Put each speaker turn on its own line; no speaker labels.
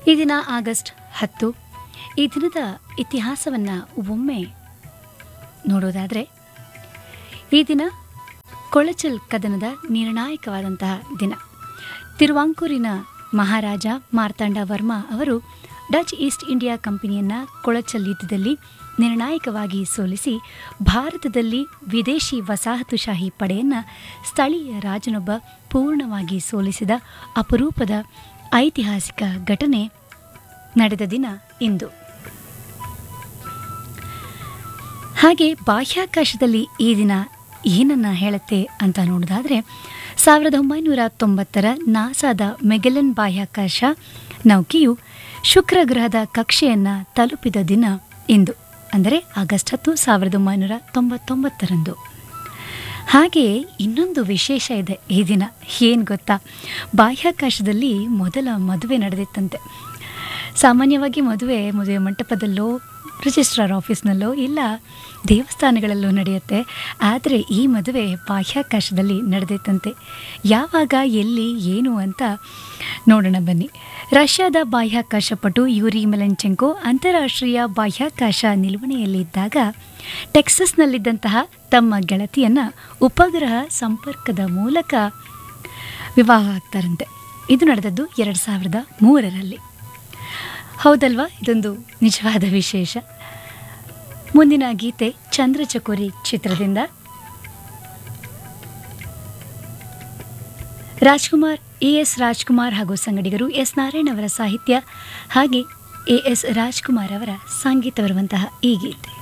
ಈ ದಿನ ಆಗಸ್ಟ್ ಹತ್ತು ಈ ದಿನದ ಇತಿಹಾಸವನ್ನು ಒಮ್ಮೆ ನೋಡೋದಾದರೆ ಈ ದಿನ ಕೊಳಚಲ್ ಕದನದ ನಿರ್ಣಾಯಕವಾದಂತಹ ದಿನ ತಿರುವಾಂಕೂರಿನ ಮಹಾರಾಜ ಮಾರ್ತಾಂಡ ವರ್ಮಾ ಅವರು ಡಚ್ ಈಸ್ಟ್ ಇಂಡಿಯಾ ಕಂಪನಿಯನ್ನು ಕೊಳಚಲ್ ಯುದ್ಧದಲ್ಲಿ ನಿರ್ಣಾಯಕವಾಗಿ ಸೋಲಿಸಿ ಭಾರತದಲ್ಲಿ ವಿದೇಶಿ ವಸಾಹತುಶಾಹಿ ಪಡೆಯನ್ನು ಸ್ಥಳೀಯ ರಾಜನೊಬ್ಬ ಪೂರ್ಣವಾಗಿ ಸೋಲಿಸಿದ ಅಪರೂಪದ ಐತಿಹಾಸಿಕ ಘಟನೆ ನಡೆದ ದಿನ ಇಂದು ಹಾಗೆ ಬಾಹ್ಯಾಕಾಶದಲ್ಲಿ ಈ ದಿನ ಏನನ್ನ ಹೇಳುತ್ತೆ ಅಂತ ನೋಡೋದಾದರೆ ಸಾವಿರದ ಒಂಬೈನೂರ ತೊಂಬತ್ತರ ನಾಸಾದ ಮೆಗೆಲನ್ ಬಾಹ್ಯಾಕಾಶ ನೌಕೆಯು ಶುಕ್ರ ಗ್ರಹದ ಕಕ್ಷೆಯನ್ನು ತಲುಪಿದ ದಿನ ಇಂದು ಅಂದರೆ ಆಗಸ್ಟ್ ಹತ್ತು ಸಾವಿರದ ಒಂಬೈನೂರ ತೊಂಬತ್ತೊಂಬತ್ತರಂದು ಹಾಗೆಯೇ ಇನ್ನೊಂದು ವಿಶೇಷ ಇದೆ ಈ ದಿನ ಏನು ಗೊತ್ತಾ ಬಾಹ್ಯಾಕಾಶದಲ್ಲಿ ಮೊದಲ ಮದುವೆ ನಡೆದಿತ್ತಂತೆ ಸಾಮಾನ್ಯವಾಗಿ ಮದುವೆ ಮದುವೆ ಮಂಟಪದಲ್ಲೋ ರಿಜಿಸ್ಟ್ರಾರ್ ಆಫೀಸ್ನಲ್ಲೋ ಇಲ್ಲ ದೇವಸ್ಥಾನಗಳಲ್ಲೂ ನಡೆಯುತ್ತೆ ಆದರೆ ಈ ಮದುವೆ ಬಾಹ್ಯಾಕಾಶದಲ್ಲಿ ನಡೆದಿತ್ತಂತೆ ಯಾವಾಗ ಎಲ್ಲಿ ಏನು ಅಂತ ನೋಡೋಣ ಬನ್ನಿ ರಷ್ಯಾದ ಬಾಹ್ಯಾಕಾಶ ಪಟು ಯೂರಿ ಮೆಲೆಂಚೆಂಕೋ ಅಂತಾರಾಷ್ಟ್ರೀಯ ಬಾಹ್ಯಾಕಾಶ ನಿಲುವಣೆಯಲ್ಲಿದ್ದಾಗ ಟೆಕ್ಸಸ್ನಲ್ಲಿದ್ದಂತಹ ತಮ್ಮ ಗೆಳತಿಯನ್ನು ಉಪಗ್ರಹ ಸಂಪರ್ಕದ ಮೂಲಕ ವಿವಾಹ ಆಗ್ತಾರಂತೆ ಇದು ನಡೆದದ್ದು ಎರಡು ಸಾವಿರದ ಮೂರರಲ್ಲಿ ಹೌದಲ್ವಾ ಇದೊಂದು ನಿಜವಾದ ವಿಶೇಷ ಮುಂದಿನ ಗೀತೆ ಚಂದ್ರಚಕೋರಿ ಚಿತ್ರದಿಂದ ರಾಜ್ಕುಮಾರ್ ಎ ಎಸ್ ರಾಜ್ಕುಮಾರ್ ಹಾಗೂ ಸಂಗಡಿಗರು ಎಸ್ ನಾರಾಯಣ್ ಅವರ ಸಾಹಿತ್ಯ ಹಾಗೆ ಎ ಎಸ್ ರಾಜ್ಕುಮಾರ್ ಅವರ ಸಂಗೀತ ಬರುವಂತಹ ಈ ಗೀತೆ